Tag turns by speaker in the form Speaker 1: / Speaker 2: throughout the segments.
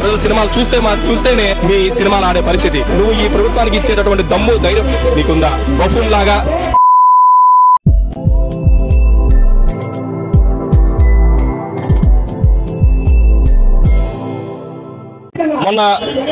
Speaker 1: ప్రజలు సినిమాలు చూస్తే మా చూస్తేనే మీ సినిమాలు ఆడే పరిస్థితి నువ్వు ఈ ప్రభుత్వానికి ఇచ్చేటటువంటి దమ్ము ధైర్యం నీకుందా బఫూన్ లాగా మొన్న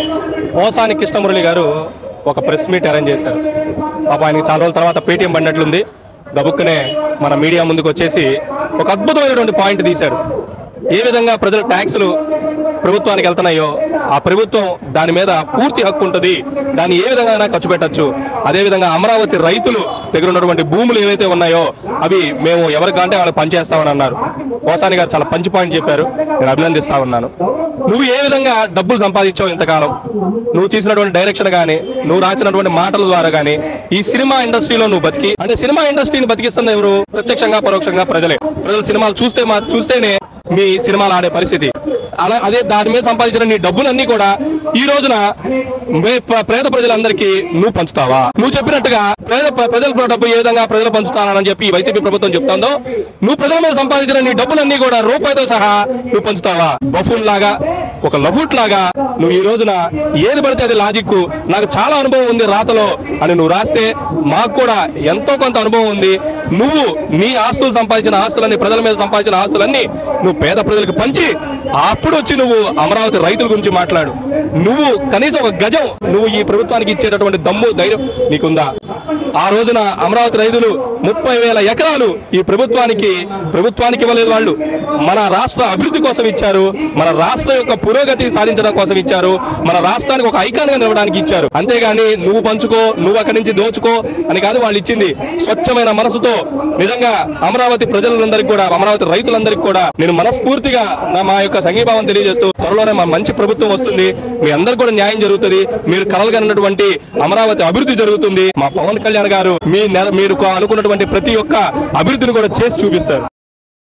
Speaker 1: ఓసాని కృష్ణమురళి గారు ఒక ప్రెస్ మీట్ అరేంజ్ చేశారు పాప ఆయనకి చాలా రోజుల తర్వాత పేటీఎం పడినట్లుంది గబుక్కునే మన మీడియా ముందుకు వచ్చేసి ఒక అద్భుతమైనటువంటి పాయింట్ తీశారు ఏ విధంగా ప్రజల ట్యాక్సులు ప్రభుత్వానికి వెళ్తున్నాయో ఆ ప్రభుత్వం దాని మీద పూర్తి హక్కు ఉంటుంది దాన్ని ఏ విధంగా ఖర్చు పెట్టచ్చు అదే విధంగా అమరావతి రైతులు దగ్గర ఉన్నటువంటి భూములు ఏవైతే ఉన్నాయో అవి మేము ఎవరికి అంటే వాళ్ళకి పనిచేస్తామని అన్నారు కోసాని గారు చాలా పంచి పాయింట్ చెప్పారు నేను అభినందిస్తా ఉన్నాను నువ్వు ఏ విధంగా డబ్బులు సంపాదించావు ఇంతకాలం నువ్వు చేసినటువంటి డైరెక్షన్ కానీ నువ్వు రాసినటువంటి మాటల ద్వారా కానీ ఈ సినిమా ఇండస్ట్రీలో నువ్వు బతికి అంటే సినిమా ఇండస్ట్రీని బతికిస్తుంది ఎవరు ప్రత్యక్షంగా పరోక్షంగా ప్రజలే ప్రజలు సినిమాలు చూస్తే మా చూస్తేనే మీ సినిమాలు ఆడే పరిస్థితి అలా అదే దాని మీద సంపాదించిన నీ డబ్బులన్నీ కూడా ఈ రోజున మే- ప్ర- పేద ప్రజలందరికీ నువ్వు పంచుతావా నువ్వు చెప్పినట్టుగా పేద ప్ర- ప్రజల డబ్బు ఏ విధంగా ప్రజలు పంచుతానని చెప్పి ఈ వైసీపీ ప్రభుత్వం చెప్తుందో నువ్వు ప్రజల మీద సంపాదించిన నీ డబ్బులన్నీ కూడా రూపాయితో సహా నువ్వు పంచుతావా బఫూన్ లాగా ఒక లఫుట్ లాగా నువ్వు ఈ రోజున ఏది పడితే అది లాజిక్ నాకు చాలా అనుభవం ఉంది రాతలో అని నువ్వు రాస్తే మాకు కూడా ఎంతో కొంత అనుభవం ఉంది నువ్వు నీ ఆస్తులు సంపాదించిన ఆస్తులన్నీ ప్రజల మీద సంపాదించిన ఆస్తులన్నీ నువ్వు పేద ప్రజలకు పంచి అప్పుడు వచ్చి నువ్వు అమరావతి రైతుల గురించి మాట్లాడు నువ్వు కనీసం ఒక గజం నువ్వు ఈ ప్రభుత్వానికి ఇచ్చేటటువంటి దమ్ము ధైర్యం నీకుందా ఆ రోజున అమరావతి రైతులు ముప్పై వేల ఎకరాలు ఈ ప్రభుత్వానికి ప్రభుత్వానికి ఇవ్వలేదు వాళ్ళు మన రాష్ట్ర అభివృద్ధి కోసం ఇచ్చారు మన రాష్ట్రం యొక్క పురోగతి సాధించడం కోసం ఇచ్చారు మన రాష్ట్రానికి ఒక ఐకాన్ గా నిలవడానికి ఇచ్చారు అంతేగాని నువ్వు పంచుకో నువ్వు అక్కడి నుంచి దోచుకో అని కాదు వాళ్ళు ఇచ్చింది స్వచ్ఛమైన మనసుతో నిజంగా అమరావతి ప్రజలందరికీ కూడా అమరావతి రైతులందరికీ కూడా నేను మనస్ఫూర్తిగా నా మా యొక్క సంఘీభావం తెలియజేస్తూ త్వరలోనే మా మంచి ప్రభుత్వం వస్తుంది మీ అందరికి కూడా న్యాయం జరుగుతుంది మీరు కలలుగన్నటువంటి అమరావతి అభివృద్ధి జరుగుతుంది మా పవన్ కళ్యాణ్ గారు మీ నెల- మీరు అనుకున్నటువంటి ప్రతి ఒక్క అభివృద్ధిని కూడా చేసి చూపిస్తారు